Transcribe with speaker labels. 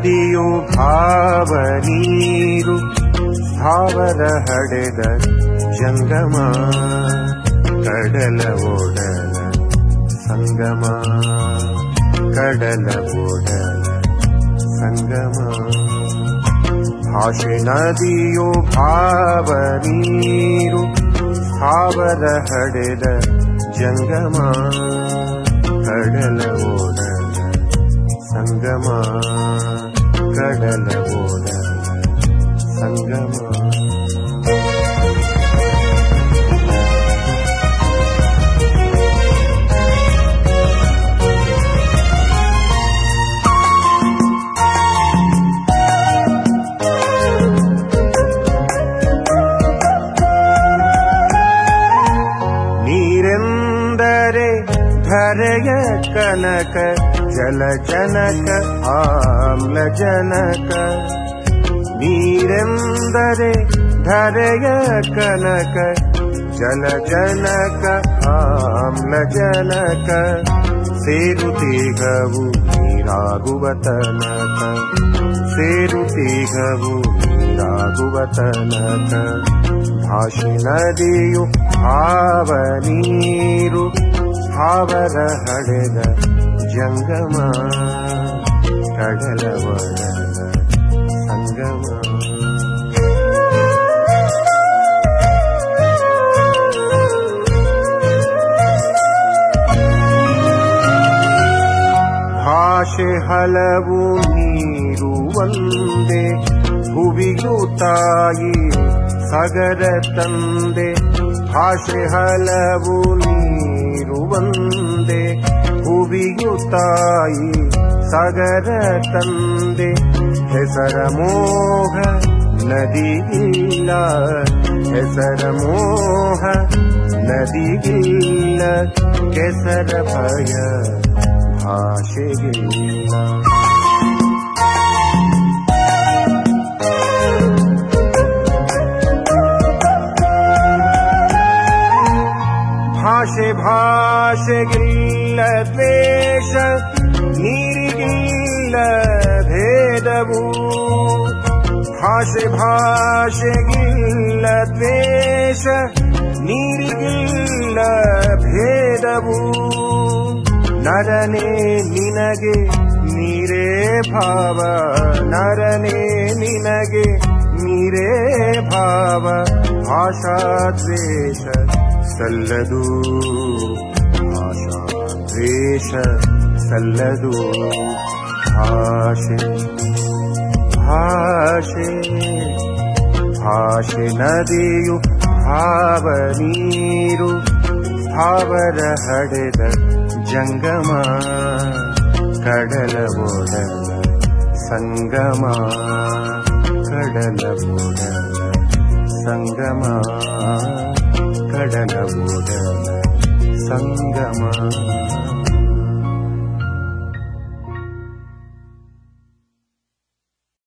Speaker 1: ನದಿಯು ಭಾವ ನೀರು ಸ್ಥಾವರ ಹಡೆದ ಜಂಗಮ ಕಡಲ ಓಡಲ ಸಂಗಮ ಕಡಲ ಓಡಲ ಸಂಗಮ ಭಾಷೆ ನದಿಯು ಭಾವ ನೀರು ಸ್ಥಾವರ ಹಡೆದ ಜಂಗಮ ಕಡಲ ಓಡಲ ಸಂಗಮ ಕಡಲ ಓಡಲ ಸಂಗಮ ನೀರೆಂದರೆ ಧರೆಯ ಕನಕ ಜಲಜನಕ ಆಮ್ಲಜನಕ ನೀರೆಂದರೆ ಧರೆಯ ಕನಕ ಜಲಜನಕ ಆಮ್ಲಜನಕ ಸೇರುತ್ತೀಗವು ನೀರಾಗುವ ತನಕ ಸೇರುತ್ತೀಗವು ನೀರಾಗುವ ತನಕ ಭಾಷೆ ನದಿಯು ಭಾವ ನೀರು ಭಾವರ ಹಡೆದ ಜಂಗಮ ಕಡಲ ಒಡಲ ಸಂಗಮ ಭಾಷೆ ಹಲವು ನೀರು ಒಂದೇ ಭುವಿಯು ತಾಯಿ ಸಗರ ತಂದೆ ಭಾಷೆ ಹಲವು ನೀರು ಒಂದೇ ಭುವಿಯು ತಾಯಿ ಸಗರ ತಂದೆ ಹೆಸರ ಮೋಹ ನದಿಗಿಲ್ಲ ಹೆಸರ ಮೋಹ ನದಿಗಿಲ್ಲ ಕೆಸರ ಭಯ ಭಾಷೆಗಿಲ್ಲ ಭಾಷೆ ಭಾಷೆಗಿಲ್ಲ ದ್ವೇಷ ನೀರಿಗಿಲ್ಲ ಭೇದವು ಭಾಷೆ ಭಾಷೆಗಿಲ್ಲ ದ್ವೇಷ ನೀರಿಗಿಲ್ಲ ಭೇದವು ನರನೇ ನಿನಗೆ ನೀರೇ ಭಾವ ನರನೇ ನಿನಗೆ ನೀರೇ ಭಾವ ಭಾಷಾ ದ್ವೇಷ ಸಲ್ಲದು ಭಾಷಾ ದ್ವೇಷ ಸಲ್ಲದು ಭಾಷೆ ಭಾಷೆ ಭಾಷೆ ನದಿಯು ಭಾವ ನೀರು ಭಾವರ ಹಡೆದ ಜಂಗಮ ಕಡಲ ಓಡಲ ಸಂಗಮ ಕಡಲ ಓಡಲ ಸಂಗಮ ಕಡಲ ಓಡಲ ಸಂಗಮ